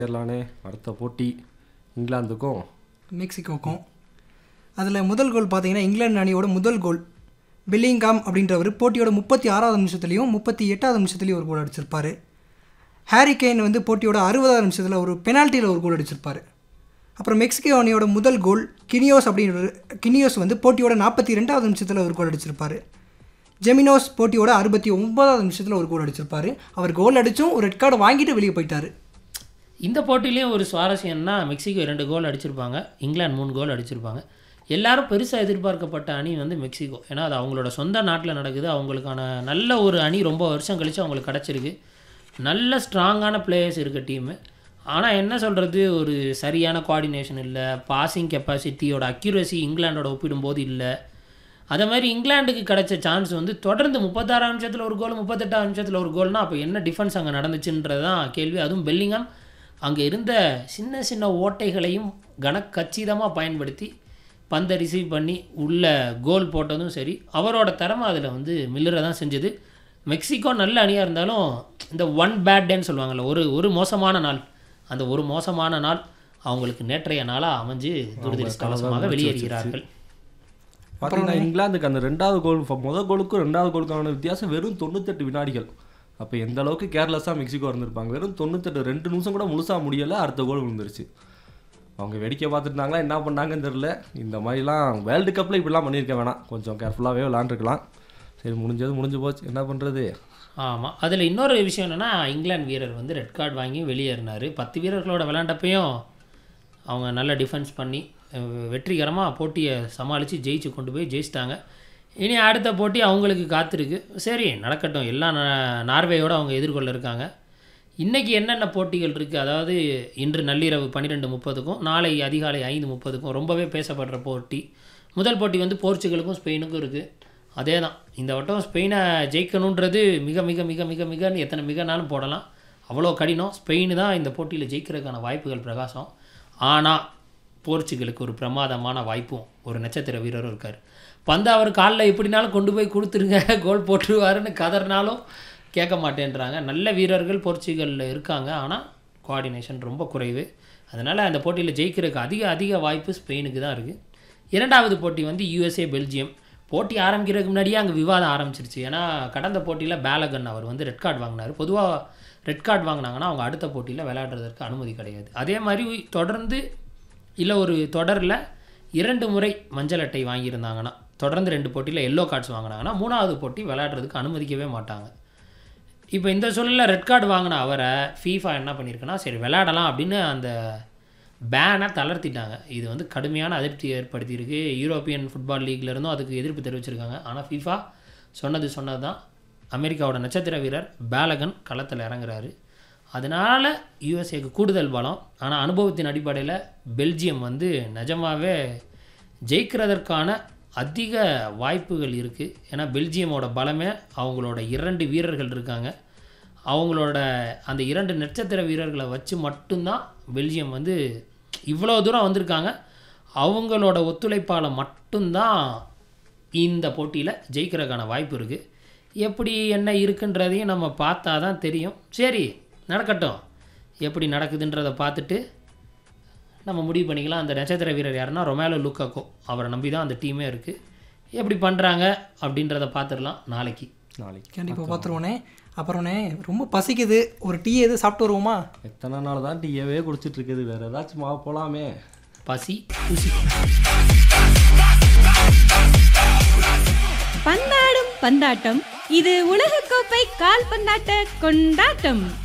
கேரளானே அடுத்த போட்டி இங்கிலாந்துக்கும் மெக்சிகோக்கும் அதில் முதல் கோல் பார்த்தீங்கன்னா இங்கிலாந்து அணியோட முதல் கோல் பில்லிங்காம் அப்படின்றவர் போட்டியோட முப்பத்தி ஆறாவது நிமிஷத்துலையும் முப்பத்தி எட்டாவது நிமிஷத்துலையும் ஒரு கோல் அடிச்சிருப்பார் ஹாரி கெயின் வந்து போட்டியோட அறுபதாவது நிமிஷத்தில் ஒரு பெனால்ட்டியில் ஒரு கோல் அடிச்சிருப்பார் அப்புறம் மெக்சிகோ அணியோட முதல் கோல் கினியோஸ் அப்படின்ற கினியோஸ் வந்து போட்டியோட நாற்பத்தி ரெண்டாவது நிமிஷத்தில் ஒரு கோல் அடிச்சிருப்பார் ஜெமினோஸ் போட்டியோட அறுபத்தி ஒன்பதாவது நிமிஷத்தில் ஒரு கோல் அடிச்சிருப்பார் அவர் கோல் அடித்தும் ஒரு ரெட் கார்டு வாங்கிட்டு வெளியே போயிட்டார் இந்த போட்டிலையும் ஒரு சுவாரஸ்யம்னா மெக்சிகோ ரெண்டு கோல் அடிச்சிருப்பாங்க இங்கிலாந்து மூணு கோல் அடிச்சிருப்பாங்க எல்லாரும் பெருசாக எதிர்பார்க்கப்பட்ட அணி வந்து மெக்சிகோ ஏன்னா அது அவங்களோட சொந்த நாட்டில் நடக்குது அவங்களுக்கான நல்ல ஒரு அணி ரொம்ப வருஷம் கழித்து அவங்களுக்கு கிடச்சிருக்கு நல்ல ஸ்ட்ராங்கான பிளேயர்ஸ் இருக்க டீமு ஆனால் என்ன சொல்கிறது ஒரு சரியான கோஆர்டினேஷன் இல்லை பாசிங் கெப்பாசிட்டியோட அக்யூரசி இங்கிலாண்டோட ஒப்பிடும்போது இல்லை அதே மாதிரி இங்கிலாந்துக்கு கிடைச்ச சான்ஸ் வந்து தொடர்ந்து முப்பத்தாறாம் நிமிஷத்தில் ஒரு கோல் முப்பத்தெட்டாம் நிமிஷத்தில் ஒரு கோல்னா அப்போ என்ன டிஃபென்ஸ் அங்கே நடந்துச்சுன்றது தான் கேள்வி அதுவும் பெல்லிங்காம் அங்கே இருந்த சின்ன சின்ன ஓட்டைகளையும் கனக்கச்சிதமாக பயன்படுத்தி பந்தை ரிசீவ் பண்ணி உள்ள கோல் போட்டதும் சரி அவரோட திறமை அதில் வந்து மில்லரை தான் செஞ்சது மெக்சிகோ நல்ல அணியாக இருந்தாலும் இந்த ஒன் பேட் டேன்னு சொல்லுவாங்கள்ல ஒரு ஒரு மோசமான நாள் அந்த ஒரு மோசமான நாள் அவங்களுக்கு நேற்றைய நாளாக அமைஞ்சு துரதிருஷ்டவசமாக வெளியேறுகிறார்கள் பார்த்தீங்கன்னா இங்கிலாந்துக்கு அந்த ரெண்டாவது கோல் ஃப- முதல் கோலுக்கும் ரெண்டாவது கோலுக்கான வித்தியாசம் வெறும் தொண்ணூத்தெட்டு வினாடிகள் அப்போ எந்த அளவுக்கு கேர்லெஸ்ஸாக மெக்சிகோ இருந்திருப்பாங்க வெறும் தொண்ணூத்தெட்டு ரெண்டு நிமிஷம் கூட முழுசாக முடியலை அடுத்த கோல் விழுந்துருச்சு அவங்க வேடிக்கை பார்த்துட்டாங்களா என்ன பண்ணாங்கன்னு தெரில இந்த மாதிரிலாம் வேர்ல்டு கப்பில் இப்படிலாம் பண்ணியிருக்க வேணாம் கொஞ்சம் கேர்ஃபுல்லாகவே விளாண்டுருக்கலாம் சரி முடிஞ்சது முடிஞ்சு போச்சு என்ன பண்ணுறது ஆமாம் அதில் இன்னொரு விஷயம் என்னென்னா இங்கிலாந்து வீரர் வந்து ரெட் கார்டு வாங்கி வெளியேறினார் பத்து வீரர்களோட விளையாண்டப்பையும் அவங்க நல்ல டிஃபென்ஸ் பண்ணி அஹ், வெற்றிகரமாக போட்டியை சமாளித்து ஜெயிச்சு கொண்டு போய் ஜெயிச்சிட்டாங்க இனி அடுத்த போட்டி அவங்களுக்கு காத்திருக்கு சரி நடக்கட்டும் எல்லாம் நா- நார்வேயோட அவங்க எதிர்கொள்ள இருக்காங்க இன்றைக்கி என்னென்ன போட்டிகள் இருக்குது அதாவது இன்று நள்ளிரவு பன்னிரெண்டு முப்பதுக்கும் நாளை அதிகாலை ஐந்து முப்பதுக்கும் ரொம்பவே பேசப்படுற போட்டி முதல் போட்டி வந்து போர்ச்சுகலுக்கும் ஸ்பெயினுக்கும் இருக்குது அதே தான் இந்த வட்டம் ஸ்பெயினை ஜெயிக்கணுன்றது மிக மிக மிக மிக மிகன்னு எத்தனை மிகனாலும் போடலாம் அவ்வளோ கடினம் ஸ்பெயின் தான் இந்த போட்டியில் ஜெயிக்கிறதுக்கான வாய்ப்புகள் பிரகாசம் ஆனால் போர்ச்சுகலுக்கு ஒரு பிரமாதமான வாய்ப்பும் ஒரு நட்சத்திர வீரரும் இருக்கார் பந்து அவர் காலில் எப்படினாலும் கொண்டு போய் கொடுத்துருங்க கோல் போட்டுருவாருன்னு கதறினாலும் கேட்க மாட்டேன்றாங்க நல்ல வீரர்கள் போர்ச்சுகலில் இருக்காங்க ஆனால் கோஆர்டினேஷன் ரொம்ப குறைவு அதனால் அந்த போட்டியில் ஜெயிக்கிறதுக்கு அதிக அதிக வாய்ப்பு ஸ்பெயினுக்கு தான் இருக்குது இரண்டாவது போட்டி வந்து யூஎஸ்ஏ பெல்ஜியம் போட்டி ஆரம்பிக்கிறதுக்கு முன்னாடியே அங்கே விவாதம் ஆரம்பிச்சிருச்சு ஏன்னா கடந்த போட்டியில் பேலகன் அவர் வந்து ரெட் கார்டு வாங்கினார் பொதுவாக ரெட் கார்டு வாங்கினாங்கன்னா அவங்க அடுத்த போட்டியில் விளையாடுறதற்கு அனுமதி கிடையாது அதே மாதிரி தொடர்ந்து இல்லை ஒரு தொடரில் இரண்டு முறை மஞ்சள் அட்டை வாங்கியிருந்தாங்கன்னா தொடர்ந்து ரெண்டு போட்டியில் எல்லோ கார்ட்ஸ் வாங்கினாங்கன்னா மூணாவது போட்டி விளையாடுறதுக்கு அனுமதிக்கவே மாட்டாங்க இப்போ இந்த சூழலில் ரெட் கார்டு வாங்கின அவரை ஃபீஃபா என்ன பண்ணியிருக்குன்னா சரி விளையாடலாம் அப்படின்னு அந்த பேனை தளர்த்திட்டாங்க இது வந்து கடுமையான அதிருப்தி ஏற்படுத்தியிருக்கு யூரோப்பியன் ஃபுட்பால் லீக்ல இருந்தும் அதுக்கு எதிர்ப்பு தெரிவிச்சிருக்காங்க ஆனால் ஃபீஃபா சொன்னது சொன்னது தான் அமெரிக்காவோட நட்சத்திர வீரர் பேலகன் களத்தில் இறங்குறாரு அதனால் யூஎஸ்ஏக்கு கூடுதல் பலம் ஆனால் அனுபவத்தின் அடிப்படையில் பெல்ஜியம் வந்து நிஜமாவே ஜெயிக்கிறதற்கான அதிக வாய்ப்புகள் இருக்குது ஏன்னா பெல்ஜியமோட பலமே அவங்களோட இரண்டு வீரர்கள் இருக்காங்க அவங்களோட அந்த இரண்டு நட்சத்திர வீரர்களை வச்சு மட்டும்தான் பெல்ஜியம் வந்து இவ்வளோ தூரம் வந்திருக்காங்க அவங்களோட ஒத்துழைப்பால் மட்டும்தான் இந்த போட்டியில் ஜெயிக்கிறதுக்கான வாய்ப்பு இருக்குது எப்படி என்ன இருக்குன்றதையும் நம்ம பார்த்தா தான் தெரியும் சரி நடக்கட்டும் எப்படி நடக்குதுன்றதை பார்த்துட்டு நம்ம முடிவு பண்ணிக்கலாம் அந்த நட்சத்திர வீரர் யாருன்னா ரொமேலோ லுக்காக்கோ அவரை நம்பி தான் அந்த டீமே இருக்குது எப்படி பண்ணுறாங்க அப்படின்றத பார்த்துடலாம் நாளைக்கு நாளைக்கு கண்டிப்பாக பார்த்துருவோனே அப்புறம்ண்ணே ரொம்ப பசிக்குது ஒரு டீ எது சாப்பிட்டு வருவோமா எத்தனை நாள் தான் டீயவே குடிச்சிட்டு இருக்குது வேறு ஏதாச்சும் மா போகலாமே பசி குசி பந்தாடும் பந்தாட்டம் இது உலகக்கோப்பை கால்பந்தாட்ட கொண்டாட்டம்